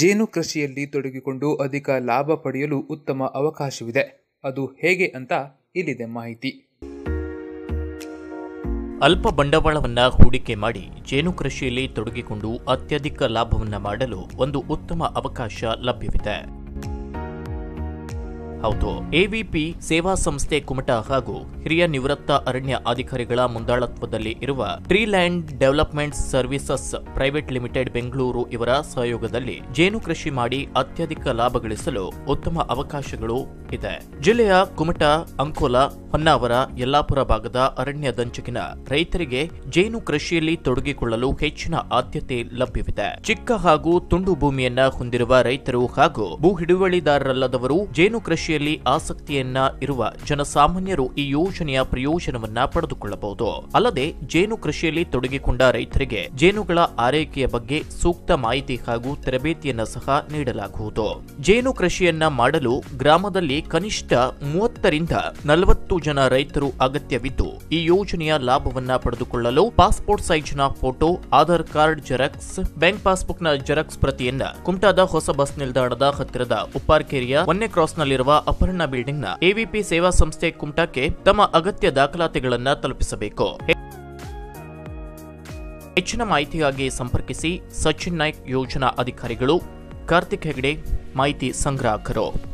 ಜೇನು ಕೃಷಿಯಲ್ಲಿ ತೊಡಗಿಕೊಂಡು ಅಧಿಕ ಲಾಭ ಪಡೆಯಲು ಉತ್ತಮ ಅವಕಾಶವಿದೆ ಅದು ಹೇಗೆ ಅಂತ ಇಲ್ಲಿದೆ ಮಾಹಿತಿ ಅಲ್ಪ ಬಂಡವಾಳವನ್ನ ಹೂಡಿಕೆ ಮಾಡಿ ಜೇನು ಕೃಷಿಯಲ್ಲಿ ತೊಡಗಿಕೊಂಡು ಅತ್ಯಧಿಕ ಲಾಭವನ್ನ ಮಾಡಲು ಒಂದು ಉತ್ತಮ ಅವಕಾಶ ಲಭ್ಯವಿದೆ ಹೌದು ಎವಿಪಿ ಸೇವಾ ಸಂಸ್ಥೆ ಕುಮಟಾ ಹಾಗೂ ಹಿರಿಯ ನಿವೃತ್ತ ಅರಣ್ಯ ಅಧಿಕಾರಿಗಳ ಮುಂದಾಳತ್ವದಲ್ಲಿ ಇರುವ Treeland development services private limited Bengaluru ಇವರ ಸಹಯೋಗದಲ್ಲಿ ಜೇನು ಕೃಷಿ ಮಾಡಿ ಅತ್ಯಧಿಕ ಲಾಭ ಗಳಿಸಲು ಉತ್ತಮ ಅವಕಾಶಗಳು ಇದೆ ಜಿಲ್ಲೆಯ ಕುಮಟಾ ಅಂಕೋಲಾ ಹೊನ್ನಾವರ ಯಲ್ಲಾಪುರ ಭಾಗದ ಅರಣ್ಯ ದಂಚಕಿನ ರೈತರಿಗೆ ಜೇನು ಕೃಷಿಯಲ್ಲಿ ತೊಡಗಿಕೊಳ್ಳಲು ಹೆಚ್ಚಿನ ಆದ್ಯತೆ ಲಭ್ಯವಿದೆ ಚಿಕ್ಕ ಹಾಗೂ ತುಂಡು ಭೂಮಿಯನ್ನ ಹೊಂದಿರುವ ರೈತರು ಹಾಗೂ ಭೂ ಹಿಡುವಳಿದಾರರಲ್ಲದವರು ಜೇನು ಕೃಷಿಯಲ್ಲಿ ಆಸಕ್ತಿಯನ್ನ ಇರುವ ಜನಸಾಮಾನ್ಯರು ಈ ಯೋಜನೆಯ ಪ್ರಯೋಜನವನ್ನ ಪಡೆದುಕೊಳ್ಳಬಹುದು ಅಲ್ಲದೆ ಜೇನು ಕೃಷಿಯಲ್ಲಿ ತೊಡಗಿಕೊಂಡ ರೈತರಿಗೆ ಜೇನುಗಳ ಆರೈಕೆಯ ಬಗ್ಗೆ ಸೂಕ್ತ ಮಾಹಿತಿ ಹಾಗೂ ತರಬೇತಿಯನ್ನ ಸಹ ನೀಡಲಾಗುವುದು ಜೇನು ಕೃಷಿಯನ್ನ ಮಾಡಲು ಗ್ರಾಮದಲ್ಲಿ ಕನಿಷ್ಠ ಮೂವತ್ತರಿಂದ ನಲವತ್ತು ಜನ ರೈತರು ಅಗತ್ಯವಿದ್ದು ಈ ಯೋಜನೆಯ ಲಾಭವನ್ನ ಪಡೆದುಕೊಳ್ಳಲು ಪಾಸ್ಪೋರ್ಟ್ ಸೈಜ್ನ photo Aadhaar card xerox bank ಪಾಸ್ಬುಕ್ನ ಜೆರಾಕ್ಸ್ ಪ್ರತಿಯನ್ನ ಕುಮಟಾದ ಹೊಸ ಬಸ್ ನಿಲ್ದಾಣದ ಹತ್ತಿರದ ಉಪ್ಪಾರ್ಕೆರೆಯ ಒಂದೇ ಕ್ರಾಸ್ನಲ್ಲಿರುವ ಅಪರ್ಣ ಬಿಲ್ಡಿಂಗ್ನ ಎವಿಪಿ ಸೇವಾ ಸಂಸ್ಥೆ ಕುಮಟಾಕ್ಕೆ ತಮ್ಮ ಅಗತ್ಯ ದಾಖಲಾತಿಗಳನ್ನ ತಲುಪಿಸಬೇಕು ಹೆಚ್ಚಿನ ಮಾಹಿತಿಗಾಗಿ ಸಂಪರ್ಕಿಸಿ ಸಚಿನ್ ನಾಯ್ಕ್ ಯೋಜನಾ ಅಧಿಕಾರಿಗಳು ಕಾರ್ತಿಕ್ ಹೆಗಡೆ ಮಾಹಿತಿ ಸಂಗ್ರಾಹಕರು